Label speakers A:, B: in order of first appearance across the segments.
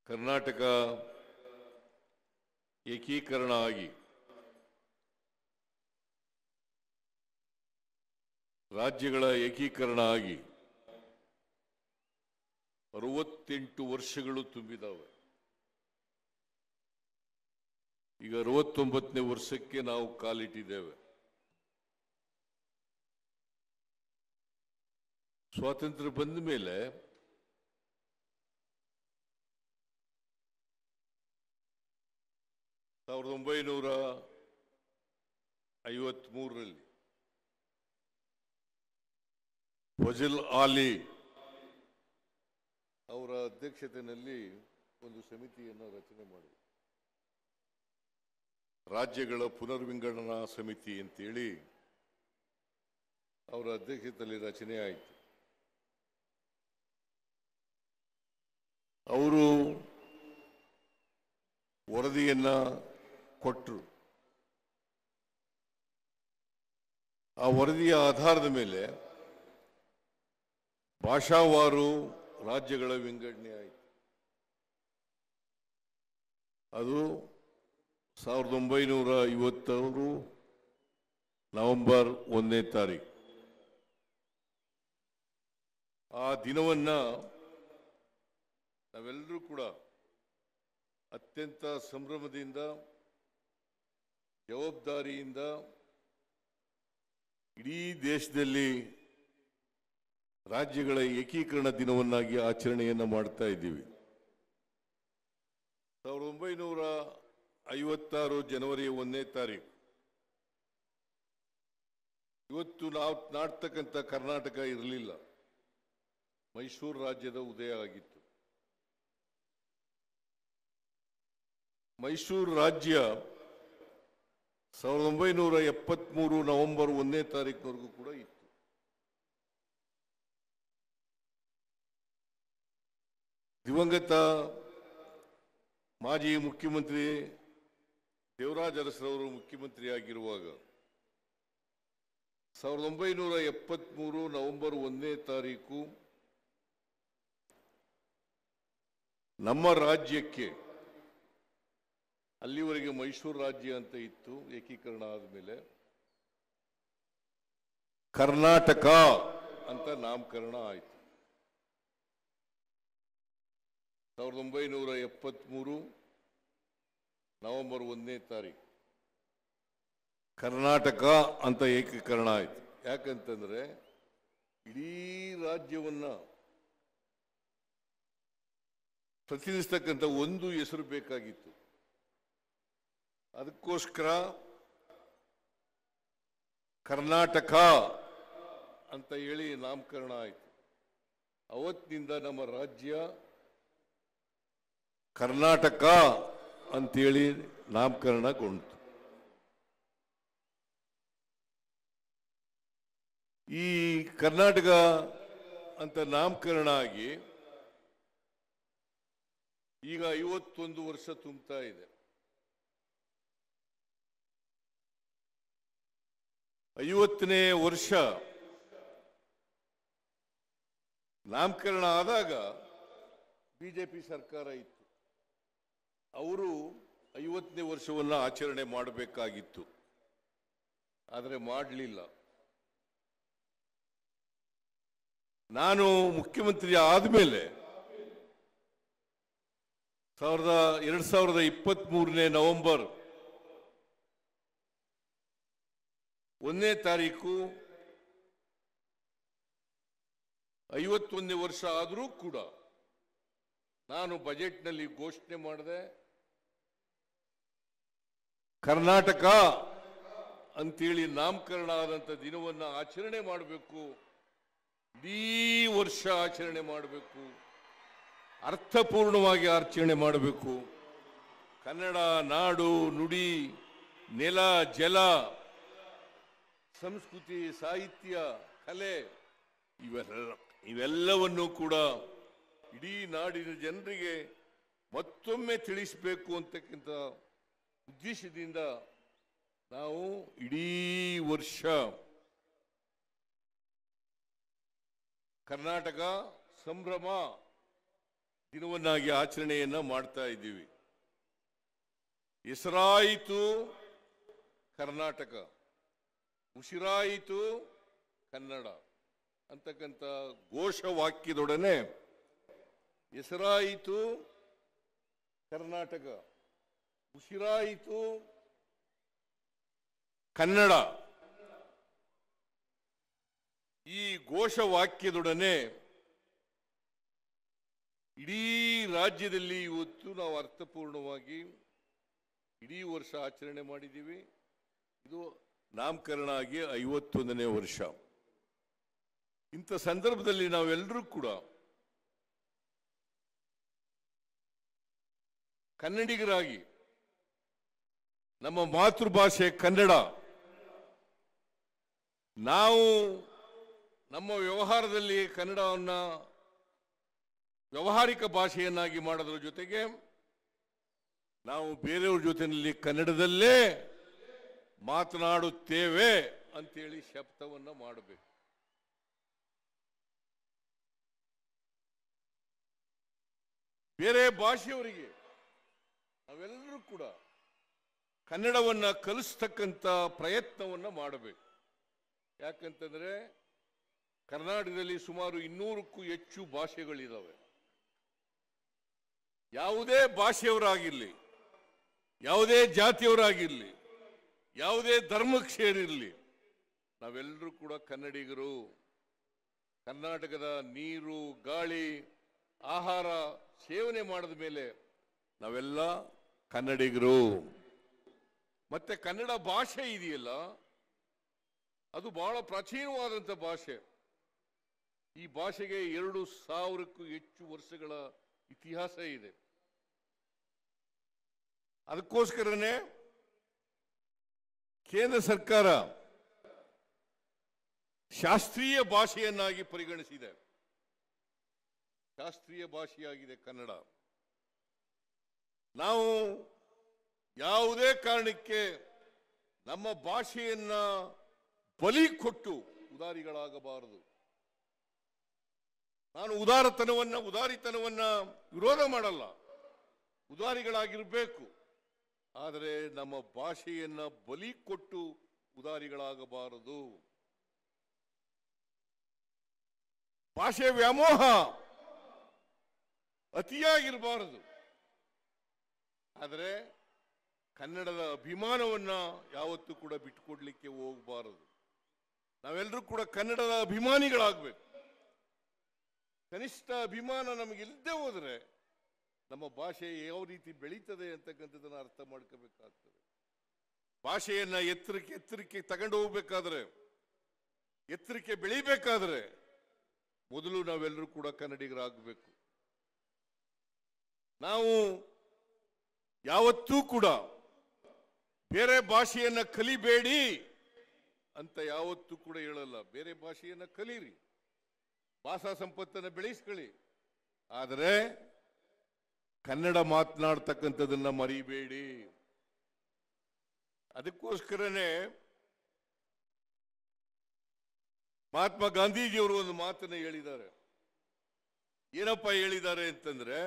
A: ಕರ್ನಾಟಕ ಏಕೀಕರಣ ಆಗಿ ರಾಜ್ಯಗಳ ಏಕೀಕರಣ ಆಗಿ ಅರವತ್ತೆಂಟು ವರ್ಷಗಳು ತುಂಬಿದಾವೆ ಈಗ ಅರವತ್ತೊಂಬತ್ತನೇ ವರ್ಷಕ್ಕೆ ನಾವು ಕಾಲಿಟ್ಟಿದ್ದೇವೆ ಸ್ವಾತಂತ್ರ್ಯ ಬಂದ ಮೇಲೆ ಸಾವಿರದ ಒಂಬೈನೂರ ಐವತ್ಮೂರರಲ್ಲಿ ಫಜಲ್ ಆಲಿ ಅವರ ಅಧ್ಯಕ್ಷತೆಯಲ್ಲಿ ಒಂದು ಸಮಿತಿಯನ್ನು ರಚನೆ ಮಾಡಿದೆ ರಾಜ್ಯಗಳ ಪುನರ್ವಿಂಗಡಣಾ ಸಮಿತಿ ಅಂತೇಳಿ ಅವರ ಅಧ್ಯಕ್ಷತೆಯಲ್ಲಿ ರಚನೆ ಆಯಿತು ಅವರು ವರದಿಯನ್ನ ಕೊಟ್ಟರು ಆ ವರದಿಯ ಆಧಾರದ ಮೇಲೆ ಭಾಷಾವಾರು ರಾಜ್ಯಗಳ ವಿಂಗಡಣೆ ಆಯಿತು ಅದು ಸಾವಿರದ ಒಂಬೈನೂರ ಐವತ್ತಾರು ನವೆಂಬರ್ ಒಂದನೇ ತಾರೀಕು ಆ ದಿನವನ್ನ ನಾವೆಲ್ಲರೂ ಕೂಡ ಅತ್ಯಂತ ಸಂಭ್ರಮದಿಂದ ಜವಾಬ್ದಾರಿಯಿಂದ ಇಡೀ ದೇಶದಲ್ಲಿ ರಾಜ್ಯಗಳ ಏಕೀಕರಣ ದಿನವನ್ನಾಗಿ ಆಚರಣೆಯನ್ನು ಮಾಡ್ತಾ ಇದ್ದೀವಿ ಸಾವಿರದ ಒಂಬೈನೂರ ಐವತ್ತಾರು ಜನವರಿ ಒಂದನೇ ತಾರೀಕು ಇವತ್ತು ನಾವು ನಾಡ್ತಕ್ಕಂಥ ಕರ್ನಾಟಕ ಇರಲಿಲ್ಲ ಮೈಸೂರು ರಾಜ್ಯದ ಉದಯ ಆಗಿತ್ತು ಮೈಸೂರು ರಾಜ್ಯ ಸಾವಿರದ ಒಂಬೈನೂರ ಎಪ್ಪತ್ಮೂರು ನವೆಂಬರ್ ಒಂದನೇ ತಾರೀಕಿನವರೆಗೂ ಕೂಡ ಇತ್ತು ದಿವಂಗತ ಮಾಜಿ ಮುಖ್ಯಮಂತ್ರಿ ದೇವರಾಜ ಅರಸರವರು ಮುಖ್ಯಮಂತ್ರಿ ಆಗಿರುವಾಗ ಸಾವಿರದ ಒಂಬೈನೂರ ಎಪ್ಪತ್ಮೂರು ನವೆಂಬರ್ ಒಂದನೇ ತಾರೀಕು ನಮ್ಮ ರಾಜ್ಯಕ್ಕೆ ಅಲ್ಲಿವರೆಗೆ ಮೈಸೂರು ರಾಜ್ಯ ಅಂತ ಇತ್ತು ಏಕೀಕರಣ ಆದಮೇಲೆ ಕರ್ನಾಟಕ ಅಂತ ನಾಮಕರಣ ಆಯಿತು ಸಾವಿರದ ಒಂಬೈನೂರ ಎಪ್ಪತ್ಮೂರು ನವೆಂಬರ್ ಒಂದನೇ ತಾರೀಕು ಕರ್ನಾಟಕ ಅಂತ ಏಕೀಕರಣ ಆಯಿತು ಯಾಕಂತಂದ್ರೆ ಇಡೀ ರಾಜ್ಯವನ್ನ ಪ್ರತಿನಿಧಿಸ್ತಕ್ಕಂಥ ಒಂದು ಹೆಸರು ಬೇಕಾಗಿತ್ತು ಅದಕ್ಕೋಸ್ಕರ ಕರ್ನಾಟಕ ಅಂತ ಹೇಳಿ ನಾಮಕರಣ ಆಯಿತು ಅವತ್ತಿನಿಂದ ನಮ್ಮ ರಾಜ್ಯ ಕರ್ನಾಟಕ ಅಂತೇಳಿ ನಾಮಕರಣಗೊಂಡಿತು ಈ ಕರ್ನಾಟಕ ಅಂತ ನಾಮಕರಣ ಆಗಿ ಈಗ ಐವತ್ತೊಂದು ವರ್ಷ ತುಂಬ್ತಾ ಇದೆ ಐವತ್ತನೇ ವರ್ಷ ನಾಮಕರಣ ಆದಾಗ ಬಿಜೆಪಿ ಸರ್ಕಾರ ಇತ್ತು ಅವರು ಐವತ್ತನೇ ವರ್ಷವನ್ನು ಆಚರಣೆ ಮಾಡಬೇಕಾಗಿತ್ತು ಆದರೆ ಮಾಡಲಿಲ್ಲ ನಾನು ಮುಖ್ಯಮಂತ್ರಿ ಆದಮೇಲೆ ಸಾವಿರದ ಎರಡ್ ಸಾವಿರದ ಇಪ್ಪತ್ತ್ ಮೂರನೇ ನವೆಂಬರ್ ಒಂದನೇ ತಾರೀಕು ಐವತ್ತೊಂದನೇ ವರ್ಷ ಆದರೂ ಕೂಡ ನಾನು ಬಜೆಟ್ನಲ್ಲಿ ಘೋಷಣೆ ಮಾಡಿದೆ ಕರ್ನಾಟಕ ಅಂತೇಳಿ ನಾಮಕರಣ ಆದಂಥ ದಿನವನ್ನು ಆಚರಣೆ ಮಾಡಬೇಕು ಇಡೀ ವರ್ಷ ಆಚರಣೆ ಮಾಡಬೇಕು ಅರ್ಥಪೂರ್ಣವಾಗಿ ಆಚರಣೆ ಮಾಡಬೇಕು ಕನ್ನಡ ನಾಡು ನುಡಿ ನೆಲ ಜಲ ಸಂಸ್ಕೃತಿ ಸಾಹಿತ್ಯ ಕಲೆ ಇವೆಲ್ಲ ಇವೆಲ್ಲವನ್ನು ಕೂಡ ಇಡೀ ನಾಡಿನ ಜನರಿಗೆ ಮತ್ತೊಮ್ಮೆ ತಿಳಿಸಬೇಕು ಅಂತಕ್ಕಂಥ ಉದ್ದೇಶದಿಂದ ನಾವು ಇಡೀ ವರ್ಷ ಕರ್ನಾಟಕ ಸಂಭ್ರಮ ದಿನವನ್ನಾಗಿ ಆಚರಣೆಯನ್ನ ಮಾಡ್ತಾ ಇದ್ದೀವಿ ಹೆಸರಾಯಿತು ಕರ್ನಾಟಕ ಉಸಿರಾಯಿತು ಕನ್ನಡ ಅಂತಕ್ಕಂಥ ಘೋಷವಾಕ್ಯದೊಡನೆ ಹೆಸರಾಯಿತು ಕರ್ನಾಟಕ ಉಸಿರಾಯಿತು ಕನ್ನಡ ಈ ಘೋಷವಾಕ್ಯದೊಡನೆ ಇಡೀ ರಾಜ್ಯದಲ್ಲಿ ಇವತ್ತು ನಾವು ಅರ್ಥಪೂರ್ಣವಾಗಿ ಇಡೀ ವರ್ಷ ಆಚರಣೆ ಮಾಡಿದ್ದೀವಿ ಇದು ನಾಮಕರಣ ಆಗಿ ಐವತ್ತೊಂದನೇ ವರ್ಷ ಇಂಥ ಸಂದರ್ಭದಲ್ಲಿ ನಾವೆಲ್ಲರೂ ಕೂಡ ಕನ್ನಡಿಗರಾಗಿ ನಮ್ಮ ಮಾತೃಭಾಷೆ ಕನ್ನಡ ನಾವು ನಮ್ಮ ವ್ಯವಹಾರದಲ್ಲಿ ಕನ್ನಡವನ್ನ ವ್ಯವಹಾರಿಕ ಭಾಷೆಯನ್ನಾಗಿ ಮಾಡೋದ್ರ ಜೊತೆಗೆ ನಾವು ಬೇರೆಯವ್ರ ಜೊತೆಯಲ್ಲಿ ಕನ್ನಡದಲ್ಲೇ ಮಾತನಾಡುತ್ತೇವೆ ಅಂತೇಳಿ ಶಬ್ದವನ್ನ ಮಾಡಬೇಕು ಬೇರೆ ಭಾಷೆಯವರಿಗೆ ನಾವೆಲ್ಲರೂ ಕೂಡ ಕನ್ನಡವನ್ನ ಕಲಿಸ್ತಕ್ಕಂಥ ಪ್ರಯತ್ನವನ್ನ ಮಾಡಬೇಕು ಯಾಕಂತಂದ್ರೆ ಕರ್ನಾಟಕದಲ್ಲಿ ಸುಮಾರು ಇನ್ನೂರಕ್ಕೂ ಹೆಚ್ಚು ಭಾಷೆಗಳಿದಾವೆ ಯಾವುದೇ ಭಾಷೆಯವರಾಗಿರ್ಲಿ ಯಾವುದೇ ಜಾತಿಯವರಾಗಿರ್ಲಿ ಯಾವುದೇ ಧರ್ಮಕ್ಕೆ ಸೇರಿರಲಿ ನಾವೆಲ್ಲರೂ ಕೂಡ ಕನ್ನಡಿಗರು ಕರ್ನಾಟಕದ ನೀರು ಗಾಳಿ ಆಹಾರ ಸೇವನೆ ಮಾಡಿದ ಮೇಲೆ ನಾವೆಲ್ಲ ಕನ್ನಡಿಗರು ಮತ್ತೆ ಕನ್ನಡ ಭಾಷೆ ಇದೆಯಲ್ಲ ಅದು ಬಹಳ ಪ್ರಾಚೀನವಾದಂಥ ಭಾಷೆ ಈ ಭಾಷೆಗೆ ಎರಡು ಸಾವಿರಕ್ಕೂ ಹೆಚ್ಚು ವರ್ಷಗಳ ಇತಿಹಾಸ ಇದೆ ಅದಕ್ಕೋಸ್ಕರನೇ ಕೇಂದ್ರ ಸರ್ಕಾರ ಶಾಸ್ತ್ರೀಯ ಭಾಷೆಯನ್ನಾಗಿ ಪರಿಗಣಿಸಿದೆ ಶಾಸ್ತ್ರೀಯ ಭಾಷೆಯಾಗಿದೆ ಕನ್ನಡ ನಾವು ಯಾವುದೇ ಕಾರಣಕ್ಕೆ ನಮ್ಮ ಭಾಷೆಯನ್ನ ಬಲಿ ಕೊಟ್ಟು ಉದಾರಿಗಳಾಗಬಾರದು ನಾನು ಉದಾರತನವನ್ನ ಉದಾರಿತನವನ್ನ ವಿರೋಧ ಮಾಡಲ್ಲ ಉದಾರಿಗಳಾಗಿರಬೇಕು ಆದರೆ ನಮ್ಮ ಭಾಷೆಯನ್ನ ಬಲಿ ಕೊಟ್ಟು ಉದಾರಿಗಳಾಗಬಾರದು ಭಾಷೆ ವ್ಯಾಮೋಹ ಅತಿಯಾಗಿರಬಾರದು ಆದರೆ ಕನ್ನಡದ ಅಭಿಮಾನವನ್ನ ಯಾವತ್ತೂ ಕೂಡ ಬಿಟ್ಟುಕೊಡ್ಲಿಕ್ಕೆ ಹೋಗಬಾರದು ನಾವೆಲ್ಲರೂ ಕೂಡ ಕನ್ನಡದ ಅಭಿಮಾನಿಗಳಾಗಬೇಕು ಕನಿಷ್ಠ ಅಭಿಮಾನ ನಮಗೆ ಇಲ್ಲದೆ ಹೋದರೆ ನಮ್ಮ ಭಾಷೆ ಯಾವ ರೀತಿ ಬೆಳೀತದೆ ಅಂತಕ್ಕಂಥದ್ದನ್ನ ಅರ್ಥ ಮಾಡ್ಕೋಬೇಕಾಗ್ತದೆ ಭಾಷೆಯನ್ನ ಎತ್ತರಕ್ಕೆ ಎತ್ತರಕ್ಕೆ ತಗೊಂಡು ಹೋಗ್ಬೇಕಾದ್ರೆ ಎತ್ತರಕ್ಕೆ ಬೆಳಿಬೇಕಾದ್ರೆ ಮೊದಲು ನಾವೆಲ್ಲರೂ ಕೂಡ ಕನ್ನಡಿಗರಾಗಬೇಕು ನಾವು ಯಾವತ್ತೂ ಕೂಡ ಬೇರೆ ಭಾಷೆಯನ್ನ ಕಲಿಬೇಡಿ ಅಂತ ಯಾವತ್ತೂ ಕೂಡ ಹೇಳಲ್ಲ ಬೇರೆ ಭಾಷೆಯನ್ನ ಕಲೀರಿ ಭಾಷಾ ಸಂಪತ್ತನ್ನು ಬೆಳೆಸ್ಕೊಳ್ಳಿ ಆದರೆ ಕನ್ನಡ ಮಾತನಾಡ್ತಕ್ಕಂಥದನ್ನ ಮರಿಬೇಡಿ ಅದಕ್ಕೋಸ್ಕರನೇ ಮಹಾತ್ಮ ಗಾಂಧೀಜಿಯವರು ಒಂದು ಮಾತನ್ನು ಹೇಳಿದ್ದಾರೆ ಏನಪ್ಪ ಹೇಳಿದ್ದಾರೆ ಅಂತಂದ್ರೆ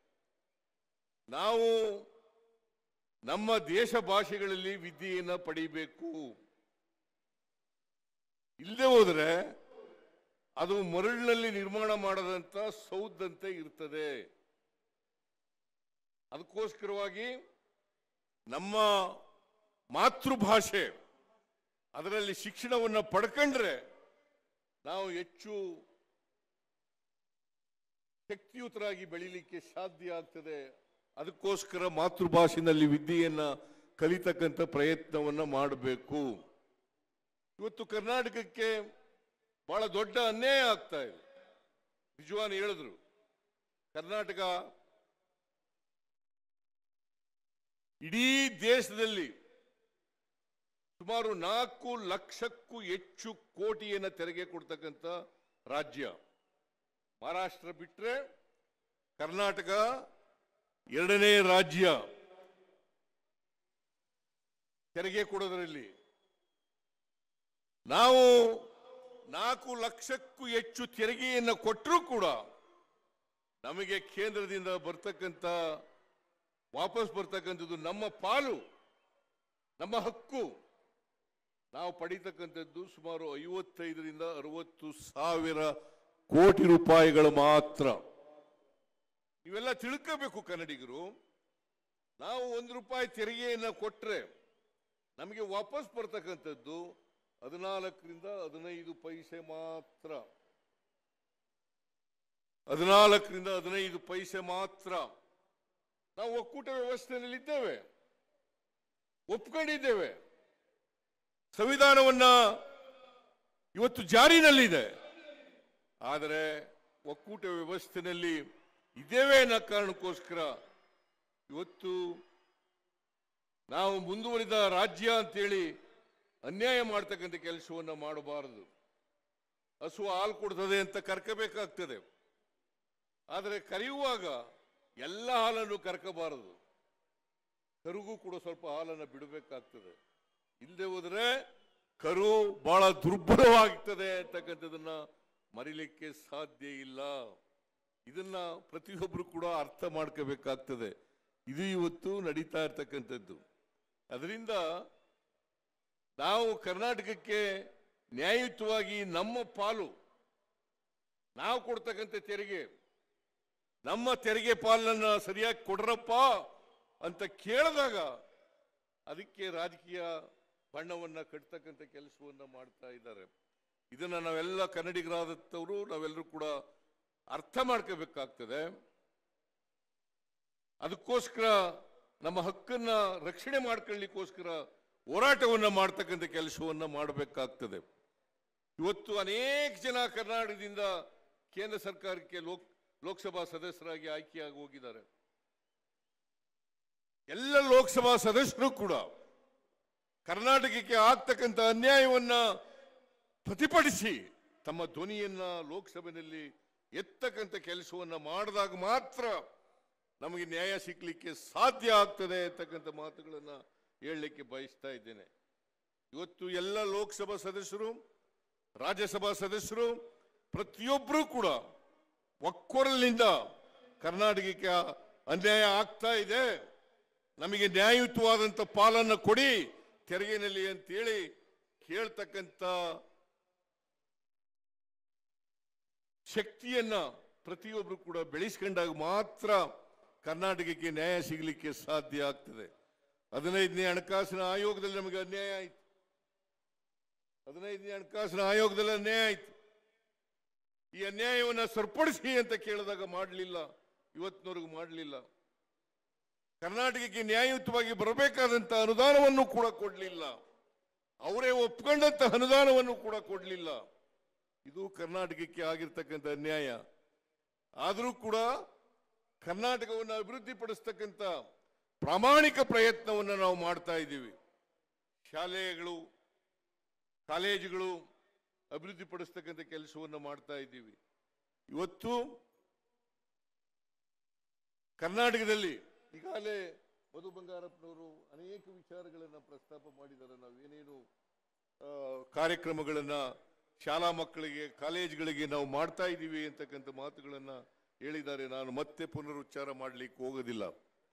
A: ನಾವು ನಮ್ಮ ದೇಶ ಭಾಷೆಗಳಲ್ಲಿ ವಿದ್ಯೆಯನ್ನ ಪಡಿಬೇಕು ಇಲ್ಲದೆ ಹೋದ್ರೆ ಅದು ಮರಳಿನಲ್ಲಿ ನಿರ್ಮಾಣ ಮಾಡದಂತ ಸೌದಂತೆ ಇರ್ತದೆ ಅದಕ್ಕೋಸ್ಕರವಾಗಿ ನಮ್ಮ ಮಾತೃಭಾಷೆ ಅದರಲ್ಲಿ ಶಿಕ್ಷಣವನ್ನು ಪಡ್ಕೊಂಡ್ರೆ ನಾವು ಹೆಚ್ಚು ಶಕ್ತಿಯುತರಾಗಿ ಬೆಳಿಲಿಕ್ಕೆ ಸಾಧ್ಯ ಆಗ್ತದೆ ಅದಕ್ಕೋಸ್ಕರ ಮಾತೃಭಾಷೆನಲ್ಲಿ ವಿದ್ಯೆಯನ್ನ ಕಲಿತಕ್ಕಂಥ ಪ್ರಯತ್ನವನ್ನ ಮಾಡಬೇಕು ಇವತ್ತು ಕರ್ನಾಟಕಕ್ಕೆ ಬಹಳ ದೊಡ್ಡ ಅನ್ಯಾಯ ಆಗ್ತಾ ಇದೆ ನಿಜವಾನ್ ಹೇಳಿದ್ರು ಕರ್ನಾಟಕ ಇಡೀ ದೇಶದಲ್ಲಿ ಸುಮಾರು ನಾಲ್ಕು ಲಕ್ಷಕ್ಕೂ ಹೆಚ್ಚು ಕೋಟಿಯನ್ನ ತೆರಿಗೆ ಕೊಡ್ತಕ್ಕಂಥ ರಾಜ್ಯ ಮಹಾರಾಷ್ಟ್ರ ಬಿಟ್ರೆ ಕರ್ನಾಟಕ ಎರಡನೇ ರಾಜ್ಯ ತೆರಿಗೆ ಕೊಡೋದ್ರಲ್ಲಿ ನಾವು ನಾಲ್ಕು ಲಕ್ಷಕ್ಕೂ ಹೆಚ್ಚು ತೆರಿಗೆಯನ್ನು ಕೊಟ್ಟರೂ ಕೂಡ ನಮಗೆ ಕೇಂದ್ರದಿಂದ ಬರ್ತಕ್ಕಂಥ ವಾಪಸ್ ಬರ್ತಕ್ಕಂಥದ್ದು ನಮ್ಮ ಪಾಲು ನಮ್ಮ ಹಕ್ಕು ನಾವು ಪಡಿತಕ್ಕಂಥದ್ದು ಸುಮಾರು ಐವತ್ತೈದರಿಂದ ಅರವತ್ತು ಸಾವಿರ ಕೋಟಿ ರೂಪಾಯಿಗಳು ಮಾತ್ರ ಇವೆಲ್ಲ ತಿಳ್ಕೋಬೇಕು ಕನ್ನಡಿಗರು ನಾವು ಒಂದು ರೂಪಾಯಿ ತೆರಿಗೆಯನ್ನು ಕೊಟ್ರೆ ನಮಗೆ ವಾಪಸ್ ಬರ್ತಕ್ಕಂಥದ್ದು ಹದಿನಾಲ್ಕರಿಂದ ಹದಿನೈದು ಪೈಸೆ ಮಾತ್ರ ಹದಿನಾಲ್ಕರಿಂದ ಹದಿನೈದು ಪೈಸೆ ಮಾತ್ರ ನಾವು ಒಕ್ಕೂಟ ವ್ಯವಸ್ಥೆಯಲ್ಲಿ ಇದ್ದೇವೆ ಒಪ್ಕೊಂಡಿದ್ದೇವೆ ಸಂವಿಧಾನವನ್ನ ಇವತ್ತು ಜಾರಿನಲ್ಲಿದೆ ಆದರೆ ಒಕ್ಕೂಟ ವ್ಯವಸ್ಥೆಯಲ್ಲಿ ಇದ್ದೇವೆ ಅನ್ನೋ ಕಾರಣಕ್ಕೋಸ್ಕರ ಇವತ್ತು ನಾವು ಮುಂದುವರಿದ ರಾಜ್ಯ ಅಂತೇಳಿ ಅನ್ಯಾಯ ಮಾಡ್ತಕ್ಕಂಥ ಕೆಲಸವನ್ನು ಮಾಡಬಾರದು ಹಸು ಹಾಲು ಕೊಡ್ತದೆ ಅಂತ ಕರ್ಕಬೇಕಾಗ್ತದೆ ಆದರೆ ಕರೆಯುವಾಗ ಎಲ್ಲ ಹಾಲನ್ನು ಕರ್ಕಬಾರದು ಕರುಗೂ ಕೂಡ ಸ್ವಲ್ಪ ಹಾಲನ್ನು ಬಿಡಬೇಕಾಗ್ತದೆ ಇಲ್ಲದೆ ಹೋದ್ರೆ ಕರು ಬಹಳ ದುರ್ಬಲವಾಗ್ತದೆ ಅಂತಕ್ಕಂಥದನ್ನ ಮರಿಲಿಕ್ಕೆ ಸಾಧ್ಯ ಇಲ್ಲ ಇದನ್ನ ಪ್ರತಿಯೊಬ್ಬರು ಕೂಡ ಅರ್ಥ ಮಾಡ್ಕೋಬೇಕಾಗ್ತದೆ ಇದು ಇವತ್ತು ನಡೀತಾ ಇರ್ತಕ್ಕಂಥದ್ದು ಅದರಿಂದ ನಾವು ಕರ್ನಾಟಕಕ್ಕೆ ನ್ಯಾಯಯುತವಾಗಿ ನಮ್ಮ ಪಾಲು ನಾವು ಕೊಡ್ತಕ್ಕಂಥ ತೆರಿಗೆ ನಮ್ಮ ತೆರಿಗೆ ಪಾಲನ್ನ ಸರಿಯಾಗಿ ಕೊಡ್ರಪ್ಪ ಅಂತ ಕೇಳಿದಾಗ ಅದಕ್ಕೆ ರಾಜಕೀಯ ಬಣ್ಣವನ್ನ ಕಟ್ತಕ್ಕಂಥ ಕೆಲಸವನ್ನ ಮಾಡ್ತಾ ಇದ್ದಾರೆ ಇದನ್ನ ನಾವೆಲ್ಲ ಕನ್ನಡಿಗರಾದವರು ನಾವೆಲ್ಲರೂ ಕೂಡ ಅರ್ಥ ಮಾಡ್ಕೋಬೇಕಾಗ್ತದೆ ಅದಕ್ಕೋಸ್ಕರ ನಮ್ಮ ಹಕ್ಕನ್ನ ರಕ್ಷಣೆ ಮಾಡ್ಕೊಳ್ಳಿಕ್ಕೋಸ್ಕರ ಹೋರಾಟವನ್ನ ಮಾಡ್ತಕ್ಕಂಥ ಕೆಲಸವನ್ನ ಮಾಡಬೇಕಾಗ್ತದೆ ಇವತ್ತು ಅನೇಕ ಜನ ಕರ್ನಾಟಕದಿಂದ ಕೇಂದ್ರ ಸರ್ಕಾರಕ್ಕೆ ಲೋಕ್ ಲೋಕಸಭಾ ಸದಸ್ಯರಾಗಿ ಆಯ್ಕೆಯಾಗಿ ಹೋಗಿದ್ದಾರೆ ಎಲ್ಲ ಲೋಕಸಭಾ ಸದಸ್ಯರು ಕೂಡ ಕರ್ನಾಟಕಕ್ಕೆ ಆಗ್ತಕ್ಕಂಥ ಅನ್ಯಾಯವನ್ನ ಪ್ರತಿಭಟಿಸಿ ತಮ್ಮ ಧ್ವನಿಯನ್ನ ಲೋಕಸಭೆಯಲ್ಲಿ ಎತ್ತಕ್ಕಂಥ ಕೆಲಸವನ್ನ ಮಾಡಿದಾಗ ಮಾತ್ರ ನಮಗೆ ನ್ಯಾಯ ಸಿಗ್ಲಿಕ್ಕೆ ಸಾಧ್ಯ ಆಗ್ತದೆ ಅಂತಕ್ಕಂಥ ಮಾತುಗಳನ್ನ ಹೇಳಲಿಕ್ಕೆ ಬಯಸ್ತಾ ಇದ್ದೇನೆ ಇವತ್ತು ಎಲ್ಲ ಲೋಕಸಭಾ ಸದಸ್ಯರು ರಾಜ್ಯಸಭಾ ಸದಸ್ಯರು ಪ್ರತಿಯೊಬ್ಬರೂ ಕೂಡ ಒಕ್ಕೊರಲಿನಿಂದ ಕರ್ನಾಟಕಕ್ಕೆ ಅನ್ಯಾಯ ಆಗ್ತಾ ಇದೆ ನಮಗೆ ನ್ಯಾಯಯುತವಾದಂಥ ಪಾಲನ್ನು ಕೊಡಿ ತೆರಿಗೆನಲ್ಲಿ ಅಂತೇಳಿ ಕೇಳ್ತಕ್ಕಂಥ ಶಕ್ತಿಯನ್ನ ಪ್ರತಿಯೊಬ್ಬರು ಕೂಡ ಬೆಳೆಸ್ಕೊಂಡಾಗ ಮಾತ್ರ ಕರ್ನಾಟಕಕ್ಕೆ ನ್ಯಾಯ ಸಿಗಲಿಕ್ಕೆ ಸಾಧ್ಯ ಆಗ್ತದೆ ಹದಿನೈದನೇ ಹಣಕಾಸಿನ ಆಯೋಗದಲ್ಲಿ ನಮಗೆ ಅನ್ಯಾಯ ಆಯಿತು ಹದಿನೈದನೇ ಹಣಕಾಸಿನ ಆಯೋಗದಲ್ಲಿ ಅನ್ಯಾಯ ಆಯಿತು ಈ ಅನ್ಯಾಯವನ್ನು ಸರಿಪಡಿಸಿ ಅಂತ ಕೇಳಿದಾಗ ಮಾಡಲಿಲ್ಲ ಇವತ್ತಿನವರೆಗೂ ಮಾಡಲಿಲ್ಲ ಕರ್ನಾಟಕಕ್ಕೆ ನ್ಯಾಯಯುತವಾಗಿ ಬರಬೇಕಾದಂತ ಅನುದಾನವನ್ನು ಕೂಡ ಕೊಡಲಿಲ್ಲ ಅವರೇ ಒಪ್ಕೊಂಡಂತ ಅನುದಾನವನ್ನು ಕೂಡ ಕೊಡಲಿಲ್ಲ ಇದು ಕರ್ನಾಟಕಕ್ಕೆ ಆಗಿರ್ತಕ್ಕಂಥ ಅನ್ಯಾಯ ಆದರೂ ಕೂಡ ಕರ್ನಾಟಕವನ್ನು ಅಭಿವೃದ್ಧಿಪಡಿಸ್ತಕ್ಕಂಥ ಪ್ರಾಮಾಣಿಕ ಪ್ರಯತ್ನವನ್ನು ನಾವು ಮಾಡ್ತಾ ಇದ್ದೀವಿ ಶಾಲೆಗಳು ಕಾಲೇಜುಗಳು ಅಭಿವೃದ್ಧಿಪಡಿಸ್ತಕ್ಕಂಥ ಕೆಲಸವನ್ನು ಮಾಡ್ತಾ ಇದ್ದೀವಿ ಇವತ್ತು ಕರ್ನಾಟಕದಲ್ಲಿ ಈಗಾಗಲೇ ಮಧು ಬಂಗಾರಪ್ಪನವರು ಅನೇಕ ವಿಚಾರಗಳನ್ನು ಪ್ರಸ್ತಾಪ ಮಾಡಿದ್ದಾರೆ ನಾವು ಏನೇನು ಆ, ಕಾರ್ಯಕ್ರಮಗಳನ್ನ ಶಾಲಾ ಮಕ್ಕಳಿಗೆ ಕಾಲೇಜುಗಳಿಗೆ ನಾವು ಮಾಡ್ತಾ ಇದ್ದೀವಿ ಅಂತಕ್ಕಂಥ ಮಾತುಗಳನ್ನ ಹೇಳಿದ್ದಾರೆ ನಾನು ಮತ್ತೆ ಪುನರುಚ್ಚಾರ ಮಾಡಲಿಕ್ಕೆ ಹೋಗೋದಿಲ್ಲ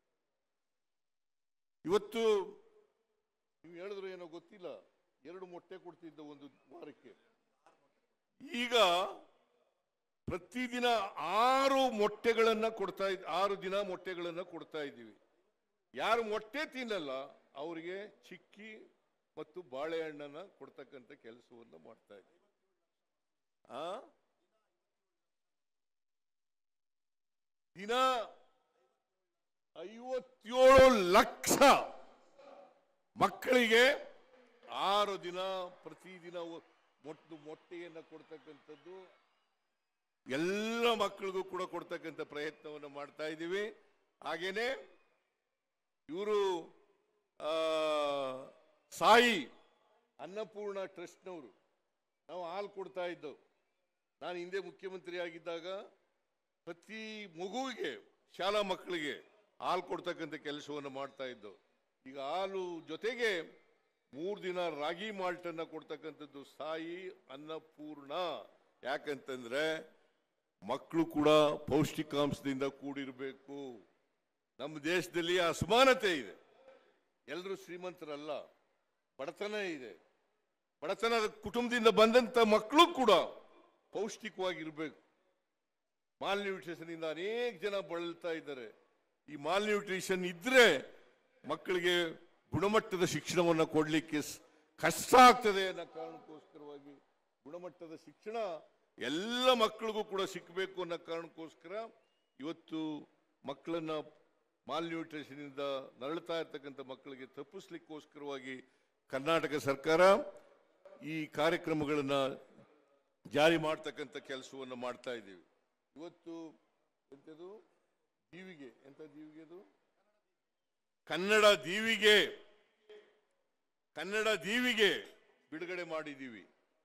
A: ಇವತ್ತು ನೀವು ಹೇಳಿದ್ರು ಏನೋ ಗೊತ್ತಿಲ್ಲ ಎರಡು ಮೊಟ್ಟೆ ಕೊಡ್ತಿದ್ದ ಒಂದು ವಾರಕ್ಕೆ ಈಗ ಪ್ರತಿದಿನ ಆರು ಮೊಟ್ಟೆಗಳನ್ನ ಕೊಡ್ತಾ ಇದ್ ಆರು ದಿನ ಮೊಟ್ಟೆಗಳನ್ನ ಕೊಡ್ತಾ ಇದ್ದೀವಿ ಯಾರು ಮೊಟ್ಟೆ ತಿನ್ನಲ್ಲ ಅವರಿಗೆ ಚಿಕ್ಕಿ ಮತ್ತು ಬಾಳೆಹಣ್ಣನ್ನ ಕೊಡ್ತಕ್ಕಂಥ ಕೆಲಸವನ್ನು ಮಾಡ್ತಾ ಇದ್ದೀವಿ ಆ ದಿನ ಐವತ್ತೇಳು ಲಕ್ಷ ಮಕ್ಕಳಿಗೆ ಆರು ದಿನ ಪ್ರತಿದಿನ ಒ- ಮೊಟ್ಟು ಮೊಟ್ಟೆಯನ್ನು ಕೊಡ್ತಕ್ಕಂಥದ್ದು ಎಲ್ಲ ಮಕ್ಕಳಿಗೂ ಕೂಡ ಕೊಡ್ತಕ್ಕಂಥ ಪ್ರಯತ್ನವನ್ನು ಮಾಡ್ತಾ ಇದ್ದೀವಿ ಹಾಗೇನೆ ಇವರು ಸಾಯಿ ಅನ್ನಪೂರ್ಣ ಟ್ರಸ್ಟ್ನವರು ನಾವು ಹಾಲು ಕೊಡ್ತಾ ಇದ್ದವು ನಾನು ಹಿಂದೆ ಮುಖ್ಯಮಂತ್ರಿ ಆಗಿದ್ದಾಗ ಪ್ರತಿ ಮಗುವಿಗೆ ಶಾಲಾ ಮಕ್ಕಳಿಗೆ ಹಾಲು ಕೊಡ್ತಕ್ಕಂಥ ಕೆಲಸವನ್ನು ಮಾಡ್ತಾ ಇದ್ದವು ಈಗ ಹಾಲು ಜೊತೆಗೆ ಮೂರು ದಿನ ರಾಗಿ ಮಾಲ್ಟನ್ನು ಕೊಡ್ತಕ್ಕಂಥದ್ದು ಸಾಯಿ ಅನ್ನಪೂರ್ಣ ಯಾಕಂತಂದ್ರೆ ಮಕ್ಕಳು ಕೂಡ ಪೌಷ್ಟಿಕಾಂಶದಿಂದ ಕೂಡಿರಬೇಕು ನಮ್ಮ ದೇಶದಲ್ಲಿ ಅಸಮಾನತೆ ಇದೆ ಎಲ್ಲರೂ ಶ್ರೀಮಂತರಲ್ಲ ಬಡತನ ಇದೆ ಬಡತನದ ಕುಟುಂಬದಿಂದ ಬಂದಂತ ಮಕ್ಕಳು ಕೂಡ ಪೌಷ್ಟಿಕವಾಗಿರ್ಬೇಕು ಮಾಲ್ ನ್ಯೂಟ್ರಿಷನ್ ಇಂದ ಅನೇಕ ಜನ ಬಳಲ್ತಾ ಇದ್ದಾರೆ ಈ ಮಾಲ್ ನ್ಯೂಟ್ರಿಷನ್ ಇದ್ರೆ ಮಕ್ಕಳಿಗೆ ಗುಣಮಟ್ಟದ ಶಿಕ್ಷಣವನ್ನು ಕೊಡ್ಲಿಕ್ಕೆ ಸ್- ಕಷ್ಟ ಆಗ್ತದೆ ಅನ್ನೋ ಕಾರಣಕ್ಕೋಸ್ಕರವಾಗಿ ಗುಣಮಟ್ಟದ ಶಿಕ್ಷಣ ಎಲ್ಲ ಮಕ್ಕಳಿಗೂ ಕೂಡ ಸಿಕ್ಕಬೇಕು ಅನ್ನೋ ಕಾರಣಕ್ಕೋಸ್ಕರ ಇವತ್ತು ಮಕ್ಕಳನ್ನ ಮಾಲ್ ನ್ಯೂಟ್ರಿಷನ್ ಇಂದ ನರಳುತ್ತಾ ಇರ್ತಕ್ಕಂಥ ಮಕ್ಕಳಿಗೆ ತಪ್ಪಿಸ್ಲಿಕ್ಕೋಸ್ಕರವಾಗಿ ಕರ್ನಾಟಕ ಸರ್ಕಾರ ಈ ಕಾರ್ಯಕ್ರಮಗಳನ್ನ ಜಾರಿ ಮಾಡ್ತಕ್ಕಂಥ ಕೆಲಸವನ್ನು ಮಾಡ್ತಾ ಇದ್ದೀವಿ ಇವತ್ತು ಎಂಥದು ದೀವಿಗೆ ಎಂತ ದೀವಿಗೆ ಅದು ಕನ್ನಡ ದೀವಿಗೆ ಕನ್ನಡ ದೀವಿಗೆ ಬಿಡುಗಡೆ ಮಾಡಿದ್ದೀವಿ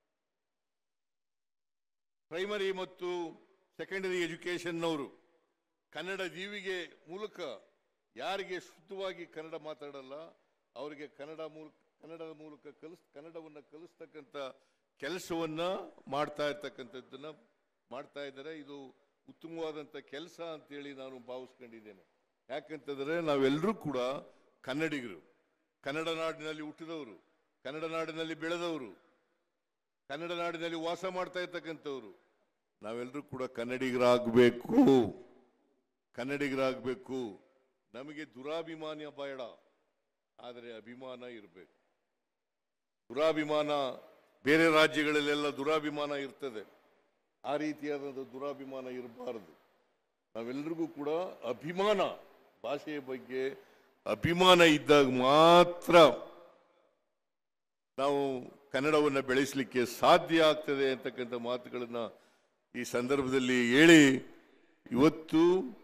A: ಪ್ರೈಮರಿ ಮತ್ತು ಸೆಕೆಂಡರಿ ಎಜುಕೇಶನ್ನವರು ಕನ್ನಡ ದೀವಿಗೆ ಮೂಲಕ ಯಾರಿಗೆ ಶುದ್ಧವಾಗಿ ಕನ್ನಡ ಮಾತಾಡಲ್ಲ ಅವರಿಗೆ ಕನ್ನಡ ಮೂಲಕ ಕನ್ನಡದ ಮೂಲಕ ಕಲಿಸ್ ಕನ್ನಡವನ್ನು ಕಲಿಸ್ತಕ್ಕಂಥ ಕೆಲಸವನ್ನ ಮಾಡ್ತಾ ಇರ್ತಕ್ಕಂಥದ್ದನ್ನ ಮಾಡ್ತಾ ಇದ್ದಾರೆ ಇದು ಉತ್ತಮವಾದಂಥ ಕೆಲಸ ಅಂತೇಳಿ ನಾನು ಭಾವಿಸ್ಕೊಂಡಿದ್ದೇನೆ ಯಾಕಂತಂದ್ರೆ ನಾವೆಲ್ಲರೂ ಕೂಡ ಕನ್ನಡಿಗರು ಕನ್ನಡ ನಾಡಿನಲ್ಲಿ ಹುಟ್ಟಿದವರು ಕನ್ನಡ ನಾಡಿನಲ್ಲಿ ಬೆಳೆದವರು ಕನ್ನಡ ನಾಡಿನಲ್ಲಿ ವಾಸ ಮಾಡ್ತಾ ಇರ್ತಕ್ಕಂಥವ್ರು ನಾವೆಲ್ಲರೂ ಕೂಡ ಕನ್ನಡಿಗರಾಗಬೇಕು ಕನ್ನಡಿಗರಾಗಬೇಕು ನಮಗೆ ದುರಾಭಿಮಾನ ಬೇಡ ಆದರೆ ಅಭಿಮಾನ ಇರಬೇಕು ದುರಾಭಿಮಾನ ಬೇರೆ ರಾಜ್ಯಗಳಲ್ಲೆಲ್ಲ ದುರಾಭಿಮಾನ ಇರ್ತದೆ ಆ ರೀತಿಯಾದ ದುರಾಭಿಮಾನ ಇರಬಾರದು ನಾವೆಲ್ಲರಿಗೂ ಕೂಡ ಅಭಿಮಾನ ಭಾಷೆಯ ಬಗ್ಗೆ ಅಭಿಮಾನ ಇದ್ದಾಗ ಮಾತ್ರ ನಾವು ಕನ್ನಡವನ್ನು ಬೆಳೆಸಲಿಕ್ಕೆ ಸಾಧ್ಯ ಆಗ್ತದೆ ಅಂತಕ್ಕಂಥ ಮಾತುಗಳನ್ನ ಈ ಸಂದರ್ಭದಲ್ಲಿ ಹೇಳಿ ಇವತ್ತು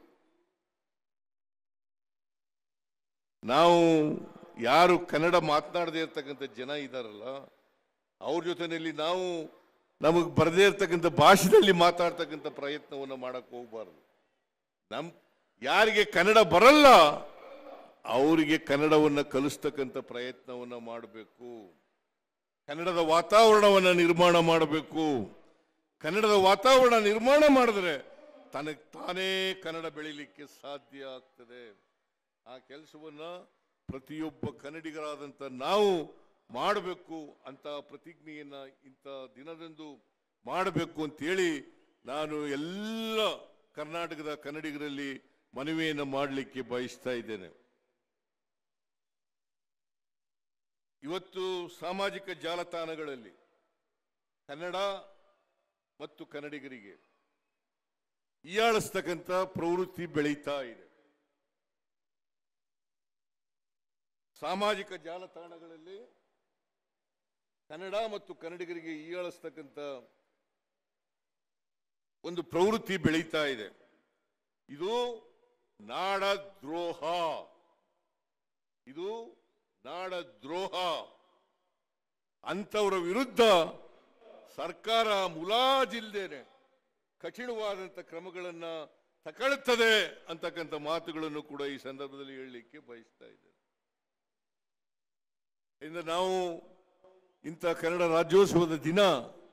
A: ನಾವು ಯಾರು ಕನ್ನಡ ಮಾತನಾಡದೇ ಇರ್ತಕ್ಕಂಥ ಜನ ಇದ್ದಾರಲ್ಲ ಅವ್ರ ಜೊತೆಯಲ್ಲಿ ನಾವು ನಮಗೆ ಬರದೇ ಇರ್ತಕ್ಕಂಥ ಭಾಷೆಯಲ್ಲಿ ಮಾತಾಡ್ತಕ್ಕಂಥ ಪ್ರಯತ್ನವನ್ನು ಮಾಡಕ್ ಹೋಗ್ಬಾರ್ದು ನಮ್ ಯಾರಿಗೆ ಕನ್ನಡ ಬರಲ್ಲ ಅವರಿಗೆ ಕನ್ನಡವನ್ನು ಕಲಿಸ್ತಕ್ಕಂಥ ಪ್ರಯತ್ನವನ್ನು ಮಾಡಬೇಕು ಕನ್ನಡದ ವಾತಾವರಣವನ್ನು ನಿರ್ಮಾಣ ಮಾಡಬೇಕು ಕನ್ನಡದ ವಾತಾವರಣ ನಿರ್ಮಾಣ ಮಾಡಿದ್ರೆ ತನಗೆ ತಾನೇ ಕನ್ನಡ ಬೆಳಿಲಿಕ್ಕೆ ಸಾಧ್ಯ ಆಗ್ತದೆ ಆ ಕೆಲಸವನ್ನ ಪ್ರತಿಯೊಬ್ಬ ಕನ್ನಡಿಗರಾದಂಥ ನಾವು ಮಾಡಬೇಕು ಅಂತ ಪ್ರತಿಜ್ಞೆಯನ್ನ ಇಂಥ ದಿನದಂದು ಮಾಡಬೇಕು ಅಂತೇಳಿ ನಾನು ಎಲ್ಲ ಕರ್ನಾಟಕದ ಕನ್ನಡಿಗರಲ್ಲಿ ಮನವಿಯನ್ನು ಮಾಡಲಿಕ್ಕೆ ಬಯಸ್ತಾ ಇದ್ದೇನೆ ಇವತ್ತು ಸಾಮಾಜಿಕ ಜಾಲತಾಣಗಳಲ್ಲಿ ಕನ್ನಡ ಮತ್ತು ಕನ್ನಡಿಗರಿಗೆ ಹೀಯಾಳಿಸ್ತಕ್ಕಂಥ ಪ್ರವೃತ್ತಿ ಬೆಳೀತಾ ಇದೆ ಸಾಮಾಜಿಕ ಜಾಲತಾಣಗಳಲ್ಲಿ ಕನ್ನಡ ಮತ್ತು ಕನ್ನಡಿಗರಿಗೆ ಹೀಯಾಳಿಸ್ತಕ್ಕಂಥ ಒಂದು ಪ್ರವೃತ್ತಿ ಬೆಳೀತಾ ಇದೆ ಇದು ನಾಡ ದ್ರೋಹ ಇದು ನಾಡ ದ್ರೋಹ ಅಂತವರ ವಿರುದ್ಧ ಸರ್ಕಾರ ಮುಲಾಜಿಲ್ದೇನೆ ಕಠಿಣವಾದಂಥ ಕ್ರಮಗಳನ್ನ ತಗೊಳ್ತದೆ ಅಂತಕ್ಕಂಥ ಮಾತುಗಳನ್ನು ಕೂಡ ಈ ಸಂದರ್ಭದಲ್ಲಿ ಹೇಳಲಿಕ್ಕೆ ಬಯಸ್ತಾ ಇದ್ದೇನೆ ಇಂದ ನಾವು ಇಂಥ ಕನ್ನಡ ರಾಜ್ಯೋತ್ಸವದ ದಿನ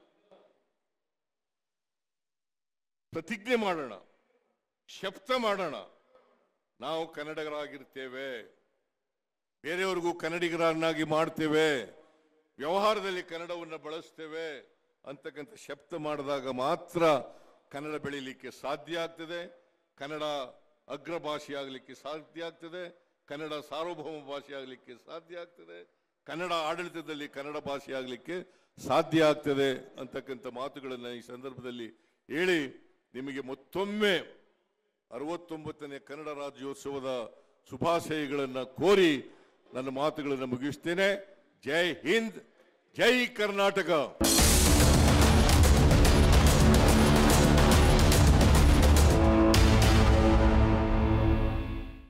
A: ಪ್ರತಿಜ್ಞೆ ಮಾಡೋಣ ಶಬ್ದ ಮಾಡೋಣ ನಾವು ಕನ್ನಡಿಗರಾಗಿರ್ತೇವೆ ಬೇರೆಯವ್ರಿಗೂ ಕನ್ನಡಿಗರನ್ನಾಗಿ ಮಾಡ್ತೇವೆ ವ್ಯವಹಾರದಲ್ಲಿ ಕನ್ನಡವನ್ನು ಬಳಸ್ತೇವೆ ಅಂತಕ್ಕಂಥ ಶಬ್ದ ಮಾಡಿದಾಗ ಮಾತ್ರ ಕನ್ನಡ ಬೆಳೀಲಿಕ್ಕೆ ಸಾಧ್ಯ ಆಗ್ತದೆ ಕನ್ನಡ ಅಗ್ರ ಭಾಷೆ ಆಗಲಿಕ್ಕೆ ಸಾಧ್ಯ ಆಗ್ತದೆ ಕನ್ನಡ ಸಾರ್ವಭೌಮ ಭಾಷೆ ಆಗಲಿಕ್ಕೆ ಸಾಧ್ಯ ಆಗ್ತದೆ ಕನ್ನಡ ಆಡಳಿತದಲ್ಲಿ ಕನ್ನಡ ಭಾಷೆ ಆಗಲಿಕ್ಕೆ ಸಾಧ್ಯ ಆಗ್ತದೆ ಅಂತಕ್ಕಂಥ ಮಾತುಗಳನ್ನು ಈ ಸಂದರ್ಭದಲ್ಲಿ ಹೇಳಿ ನಿಮಗೆ ಮತ್ತೊಮ್ಮೆ ಅರವತ್ತೊಂಬತ್ತನೇ ಕನ್ನಡ ರಾಜ್ಯೋತ್ಸವದ ಶುಭಾಶಯಗಳನ್ನು ಕೋರಿ ನನ್ನ ಮಾತುಗಳನ್ನು ಮುಗಿಸ್ತೇನೆ ಜೈ ಹಿಂದ್ ಜೈ ಕರ್ನಾಟಕ